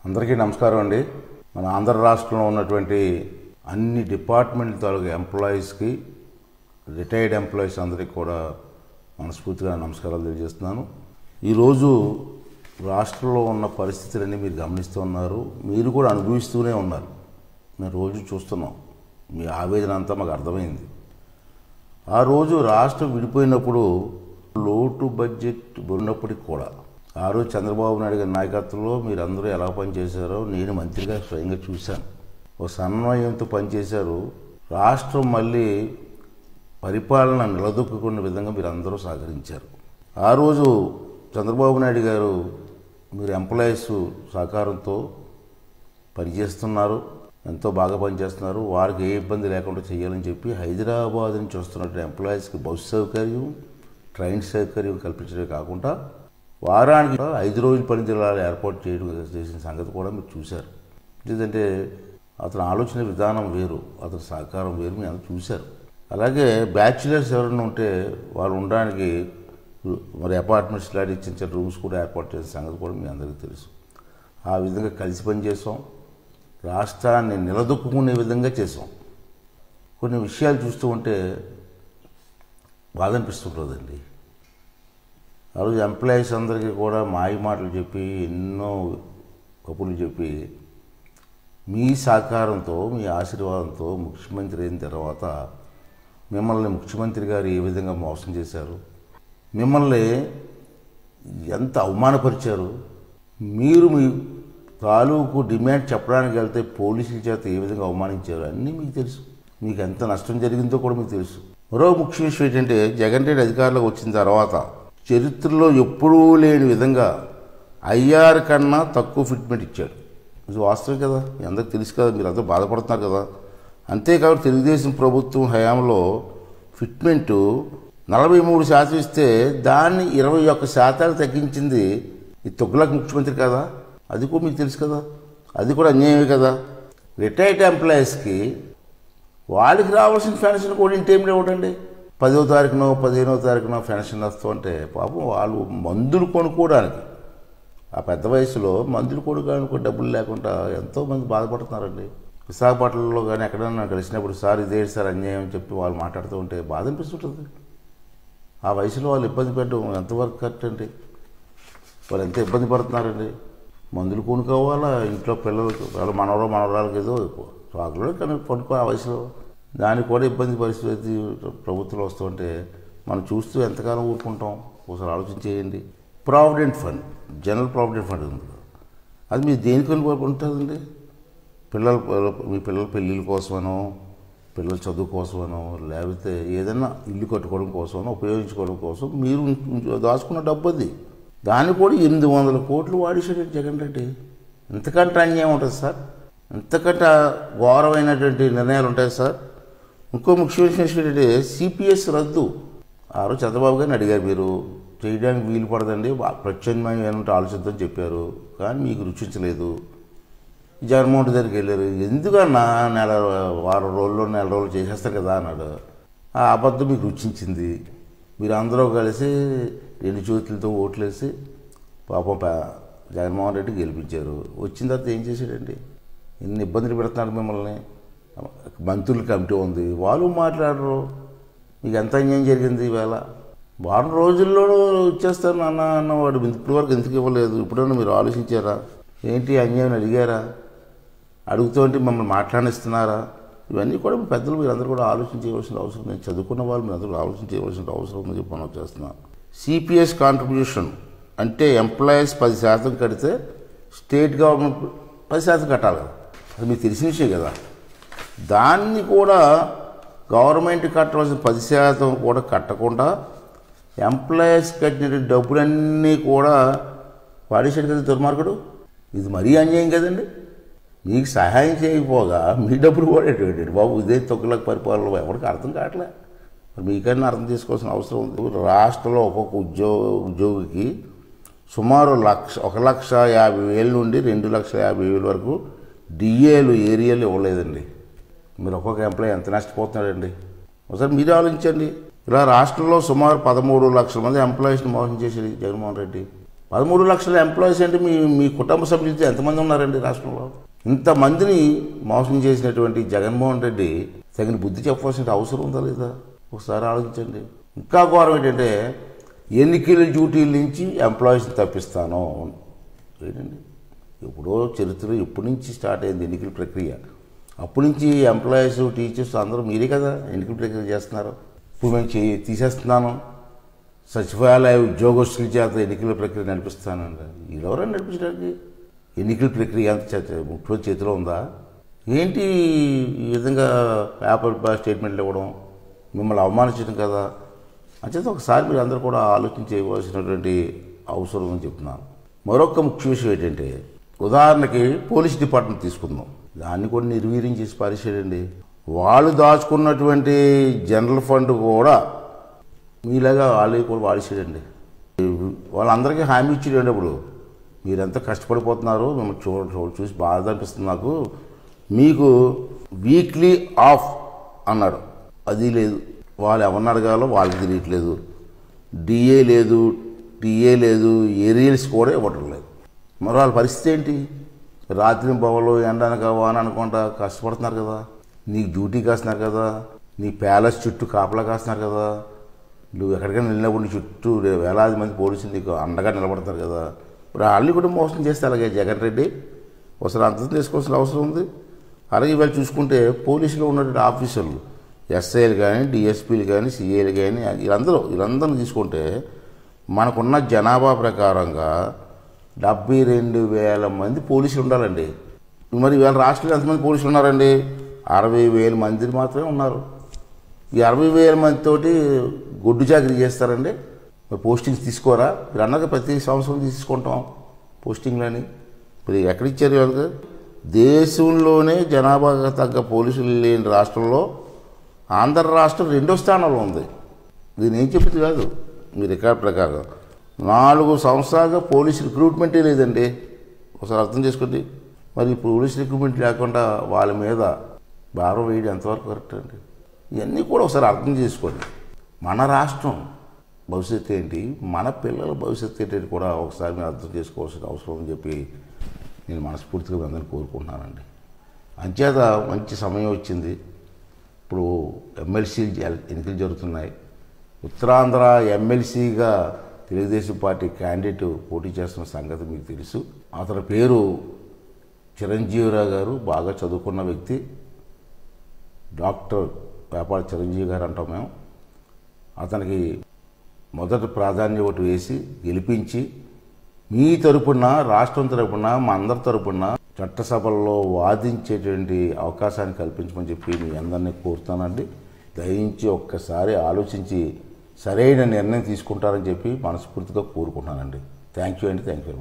అందరికీ నమస్కారం అండి మన ఆంధ్ర రాష్ట్రంలో ఉన్నటువంటి అన్ని డిపార్ట్మెంట్ తాలూకు ఎంప్లాయీస్కి రిటైర్డ్ ఎంప్లాయీస్ అందరికీ కూడా మనస్ఫూర్తిగా నమస్కారాలు తెలియజేస్తున్నాను ఈరోజు రాష్ట్రంలో ఉన్న పరిస్థితులన్నీ మీరు గమనిస్తూ ఉన్నారు మీరు కూడా అనుభవిస్తూనే ఉన్నారు మేము రోజు చూస్తున్నాం మీ ఆవేదన అంతా మాకు అర్థమైంది ఆ రోజు రాష్ట్రం విడిపోయినప్పుడు లోటు బడ్జెట్ ఉన్నప్పటికి కూడా ఆ రోజు చంద్రబాబు నాయుడు గారి నాయకత్వంలో మీరందరూ ఎలా పనిచేశారో నేను మంత్రిగా స్వయంగా చూశాను ఒక సమన్వయంతో పనిచేశారు రాష్ట్రం మళ్ళీ పరిపాలన నిలదొక్కుకున్న విధంగా మీరు అందరూ సహకరించారు ఆ రోజు చంద్రబాబు నాయుడు గారు మీరు ఎంప్లాయీస్ సహకారంతో పనిచేస్తున్నారు ఎంతో బాగా పనిచేస్తున్నారు వారికి ఏ ఇబ్బంది లేకుండా చేయాలని చెప్పి హైదరాబాద్ నుంచి వస్తున్నట్టు ఎంప్లాయీస్కి బస్సు సౌకర్యం ట్రైన్ సౌకర్యం కల్పించడమే కాకుండా వారానికి ఐదు రోజులు పని దినాలు ఏర్పాటు చేయడం చేసిన సంగతి కూడా మీరు చూశారు ఎందుకంటే అతని ఆలోచన విధానం వేరు అతని సహకారం వేరు మీరు అందరూ చూశారు అలాగే బ్యాచులర్స్ ఎవరైనా ఉంటే వాళ్ళు ఉండడానికి మరి అపార్ట్మెంట్స్ లాంటి చిన్న చిన్న రూమ్స్ కూడా ఏర్పాటు చేసిన సంగతి కూడా మీ అందరికీ తెలుసు ఆ విధంగా కలిసి పనిచేసాం రాష్ట్రాన్ని నిలదొక్కునే విధంగా చేసాం కొన్ని విషయాలు చూస్తూ ఉంటే బాధ అనిపిస్తుంటుందండి ఆ రోజు ఎంప్లాయీస్ అందరికీ కూడా మాయ మాటలు చెప్పి ఎన్నో కబుర్లు చెప్పి మీ సహకారంతో మీ ఆశీర్వాదంతో ముఖ్యమంత్రి అయిన తర్వాత మిమ్మల్ని ముఖ్యమంత్రి గారు ఏ విధంగా మోసం చేశారు మిమ్మల్ని ఎంత అవమానపరిచారు మీరు మీ తాలూకు డిమాండ్ చెప్పడానికి వెళ్తే పోలీసుల చేత ఏ విధంగా అవమానించారు అన్నీ మీకు తెలుసు మీకు ఎంత నష్టం జరిగిందో కూడా మీకు తెలుసు మరో ముఖ్య విషయం ఏంటంటే జగన్ రెడ్డి అధికారంలోకి వచ్చిన తర్వాత చరిత్రలో ఎప్పుడూ లేని విధంగా ఐఆర్ కన్నా తక్కువ ఫిట్మెంట్ ఇచ్చాడు ఇది వాస్తవం కదా మీ అందరికి తెలుసు కదా మీరు అందరూ బాధపడుతున్నారు కదా అంతేకాదు తెలుగుదేశం ప్రభుత్వం హయాంలో ఫిట్మెంటు నలభై మూడు శాతం ఇస్తే దాన్ని ఇరవై ఒక్క శాతాలు తగ్గించింది ఈ తొగ్గులకు ముఖ్యమంత్రి కదా అది కూడా మీకు తెలుసు కదా అది కూడా అన్యాయమే కదా రిటైర్డ్ ఎంప్లాయీస్కి వాళ్ళకి రావాల్సిన పెన్షన్ కూడా ఇంటేమి ఇవ్వడండి పదో తారీఖునో పదిహేనో తారీఖునో పెన్షన్ వస్తుంటే పాపం వాళ్ళు మందులు కొనుక్కోవడానికి ఆ పెద్ద వయసులో మందులు కొనుక్కోవడానికి డబ్బులు లేకుండా ఎంతోమంది బాధపడుతున్నారండి విశాఖపట్నంలో కానీ ఎక్కడైనా కలిసినప్పుడు సార్ ఇదే సార్ అన్యాయం అని చెప్పి వాళ్ళు మాట్లాడుతూ ఉంటే బాధ అనిపిస్తుంటుంది ఆ వయసులో వాళ్ళు ఇబ్బంది పెట్టడం ఎంతవరకు కరెక్ట్ అండి వాళ్ళు ఎంత ఇబ్బంది పడుతున్నారండి మందులు కొనుక్కోవాలా ఇంట్లో పిల్లలకు వాళ్ళ మనవరు మనవరాలకు ఏదో రాకులు కానీ పడుకో ఆ వయసులో దానికి కూడా ఇబ్బంది పరిస్థితి ప్రభుత్వంలో వస్తుంటే మనం చూస్తూ ఎంతకాలం ఊరుకుంటాం ఒకసారి ఆలోచన చేయండి provident fund general provident fund ఉంది అది మీరు దేనికని ఉంటుందండి పిల్లల మీ పిల్లల పెళ్ళిళ్ళ కోసమనో పిల్లల చదువు కోసమనో లేకపోతే ఏదైనా ఇల్లు కట్టుకోవడం కోసమనో ఉపయోగించుకోవడం కోసం మీరు దాచుకున్న డబ్బు అది దాన్ని కూడా ఎనిమిది వందల కోట్లు వాడేసాడు జగన్ రెడ్డి ఎంతకంటే అన్యాయం ఉంటుంది సార్ ఎంతకంటే ఘోరమైనటువంటి నిర్ణయాలు ఉంటాయి సార్ ఇంకో ముఖ్యమైన విషయం ఏంటంటే సిపిఎస్ రద్దు ఆ రోజు చంద్రబాబు గారిని అడిగారు మీరు చేయడానికి వీలు పడదండి ప్రత్యామ్నాయం ఏమంటే ఆలోచిద్దాం చెప్పారు కానీ మీకు రుచించలేదు జగన్మోహన్ రెడ్డి దగ్గరికి వెళ్ళారు ఎందుకన్నా నెల వారం రోజుల్లో నెల రోజులు చేసేస్తారు కదా అన్నాడు ఆ అబద్ధం మీకు రుచించింది మీరు అందరూ కలిసి రెండు చేతులతో ఓట్లేసి పాపం జగన్మోహన్ రెడ్డి గెలిపించారు వచ్చిన తర్వాత ఏం చేశాడండి ఎన్ని ఇబ్బందులు పెడుతున్నాడు మిమ్మల్ని మంత్రుల కమిటీ ఉంది వాళ్ళు మాట్లాడరు మీకు ఎంత అన్యాయం జరిగింది ఈవేళ వారం రోజుల్లో ఇచ్చేస్తారు నాన్న అన్న వాడు ఇప్పటి వరకు ఎందుకు ఇవ్వలేదు ఇప్పుడన్నా మీరు ఆలోచించారా ఏంటి అన్యాయం అడిగారా అడుగుతుంటే మమ్మల్ని మాట్లాడిస్తున్నారా ఇవన్నీ కూడా మీ పెద్దలు మీరు అందరూ కూడా ఆలోచన చేయవలసిన అవసరం నేను చదువుకున్న వాళ్ళు మీరు అందరూ ఆలోచన చేయవలసిన అవసరం ఉందని చెప్పి మనం చేస్తున్నాం సిపిఎస్ కాంట్రిబ్యూషన్ అంటే ఎంప్లాయీస్ పది శాతం కడితే స్టేట్ గవర్నమెంట్ పది శాతం కట్టాలి కదా అది మీకు తెలిసిన విషయం కదా దాన్ని కూడా గవర్నమెంట్ కట్టవలసిన పది శాతం కూడా కట్టకుండా ఎంప్లాయీస్ కట్టిన డబ్బులన్నీ కూడా వాడేసాడు కదా దుర్మార్గుడు ఇది మరీ అన్యాయం కదండి మీకు సహాయం చేయకపోగా మీ డబ్బులు కూడా బాబు ఇదే తొక్కులకు పరిపాలన ఎవరికి అర్థం కావట్లే మరి మీకన్నా అర్థం చేసుకోవాల్సిన అవసరం ఉంది రాష్ట్రంలో ఒక్కొక్క ఉద్యోగ ఉద్యోగికి సుమారు లక్ష ఒక లక్ష యాభై వేల నుండి రెండు లక్షల యాభై వేల వరకు డిఏలు ఏరియాలు ఇవ్వలేదండి మీరు ఒక్కొక్క ఎంప్లాయీ ఎంత నష్టపోతున్నాడండి ఒకసారి మీరే ఆలోచించండి ఇలా రాష్ట్రంలో సుమారు పదమూడు లక్షల మంది ఎంప్లాయీస్ని మోసం చేసేది జగన్మోహన్ రెడ్డి పదమూడు లక్షల ఎంప్లాయీస్ అంటే మీ మీ కుటుంబ సభ్యులతో ఎంతమంది ఉన్నారండి రాష్ట్రంలో ఇంతమందిని మోసం చేసినటువంటి జగన్మోహన్ రెడ్డి తగిన బుద్ధి చెప్పవలసిన అవసరం ఉందా లేదా ఒకసారి ఆలోచించండి ఇంకా ఘోరం ఏంటంటే ఎన్నికల డ్యూటీల నుంచి ఎంప్లాయీస్ని తప్పిస్తాను ఏంటండి ఎప్పుడో చరిత్ర ఎప్పటి నుంచి స్టార్ట్ అయింది ఎన్నికల ప్రక్రియ అప్పటి నుంచి ఎంప్లాయీస్ టీచర్స్ అందరూ మీరే కదా ఎన్నికల ప్రక్రియ చేస్తున్నారు ఇప్పుడు మేము చే తీసేస్తున్నాను సచివాలయ ఉద్యోగస్తుల చేత ఎన్నికల ప్రక్రియ నడిపిస్తానండి ఎవరైనా నడిపించడానికి ఎన్నికల ప్రక్రియ అంత చేత ముఖ్యమంత్రి చేతిలో ఉందా ఏంటి ఈ విధంగా పేపర్ బా స్టేట్మెంట్లు ఇవ్వడం మిమ్మల్ని అవమానించడం కదా అంచేత ఒకసారి మీరు అందరూ కూడా ఆలోచన చేయవలసినటువంటి అవసరం అని చెప్తున్నాను మరొక ముఖ్య విషయం ఏంటంటే ఉదాహరణకి పోలీస్ డిపార్ట్మెంట్ తీసుకుందాం దాన్ని కూడా నిర్వీర్యం చేసి పారేసాడండి వాళ్ళు దాచుకున్నటువంటి జనరల్ ఫండ్ కూడా మీలాగా వాళ్ళు కూడా వాడేసాడండి వాళ్ళందరికీ హామీ ఇచ్చేటండి అప్పుడు మీరెంత కష్టపడిపోతున్నారో మిమ్మల్ని చూ చూ- చూసి బాధ అనిపిస్తుంది నాకు మీకు వీక్లీ ఆఫ్ అన్నాడు అది లేదు వాళ్ళు ఎవరిని అడగాలో వాళ్ళకి తెలియట్లేదు డిఏ లేదు టీఏ లేదు ఏరియల్స్ కూడా ఇవ్వటం లేదు మరి వాళ్ళ పరిస్థితి ఏంటి రాత్రి బొమ్మలు ఎండనక వాన అనుకుంటా కష్టపడుతున్నారు కదా నీకు డ్యూటీ కాస్తున్నారు కదా నీ ప్యాలెస్ చుట్టూ కాపలా కాస్తున్నారు కదా నువ్వు ఎక్కడికైనా వెళ్ళినప్పుడు నీ చుట్టూ వేలాది మంది పోలీసులు నీకు అండగా నిలబడతారు కదా ఇప్పుడు వాళ్ళని కూడా మోసం చేస్తే అలాగే జగన్ రెడ్డి ఒకసారి అర్థం చేసుకోవాల్సిన అవసరం ఉంది అలాగే ఇవాళ చూసుకుంటే పోలీసులో ఉన్నటువంటి ఆఫీసర్లు ఎస్ఐలు కానీ డిఎస్పీలు కానీ సిఐలు కానీ వీళ్ళందరూ వీళ్ళందరిని తీసుకుంటే మనకున్న జనాభా ప్రకారంగా డెబ్బై రెండు వేల మంది పోలీసులు ఉండాలండి మరి ఇవాళ రాష్ట్రంలో ఎంతమంది పోలీసులు ఉన్నారండి అరవై వేల మంది మాత్రమే ఉన్నారు ఈ అరవై వేల మందితోటి గొడ్డు చాకరీ చేస్తారండి మరి పోస్టింగ్స్ తీసుకోరా మీరు అన్నది ప్రతి సంవత్సరం తీసుకుంటాం పోస్టింగ్లని మరి ఎక్కడిచ్చారు వాళ్ళకి దేశంలోనే జనాభాగా తగ్గ పోలీసులు లేని రాష్ట్రంలో ఆంధ్ర రాష్ట్రం రెండో స్థానంలో ఉంది దీని ఏం చెప్పింది కాదు మీ రికార్డ్ ప్రకారం నాలుగు సంవత్సరాలుగా పోలీస్ రిక్రూట్మెంటే లేదండి ఒకసారి అర్థం చేసుకోండి మరి ఈ పోలీస్ రిక్రూట్మెంట్ లేకుండా వాళ్ళ మీద భారం వేయడం ఎంతవరకు కరెక్ట్ అండి ఇవన్నీ కూడా ఒకసారి అర్థం చేసుకోండి మన రాష్ట్రం భవిష్యత్తు ఏంటి మన పిల్లల భవిష్యత్తు ఏంటి కూడా ఒకసారి మీరు అర్థం చేసుకోవాల్సిన అవసరం అని చెప్పి నేను మనస్ఫూర్తిగా మీ అందరిని కోరుకుంటున్నానండి అంచేత మంచి సమయం వచ్చింది ఇప్పుడు ఎమ్మెల్సీ ఎన్నికలు జరుగుతున్నాయి ఉత్తరాంధ్ర ఎమ్మెల్సీగా తెలుగుదేశం పార్టీ క్యాండిడేట్ పోటీ చేస్తున్న సంగతి మీకు తెలుసు అతని పేరు చిరంజీవిరావు గారు బాగా చదువుకున్న వ్యక్తి డాక్టర్ వ్యాపార చిరంజీవి గారు అంటాం మేము అతనికి మొదటి ప్రాధాన్యత ఓటు వేసి గెలిపించి మీ తరపున రాష్ట్రం తరపున మా అందరి తరపున చట్టసభల్లో వాదించేటువంటి అవకాశాన్ని కల్పించమని చెప్పి మీ అందరినీ కోరుతానండి దయించి ఒక్కసారి ఆలోచించి సరైన నిర్ణయం తీసుకుంటారని చెప్పి మనస్ఫూర్తిగా కోరుకుంటున్నానండి థ్యాంక్ యూ అండి థ్యాంక్ యూ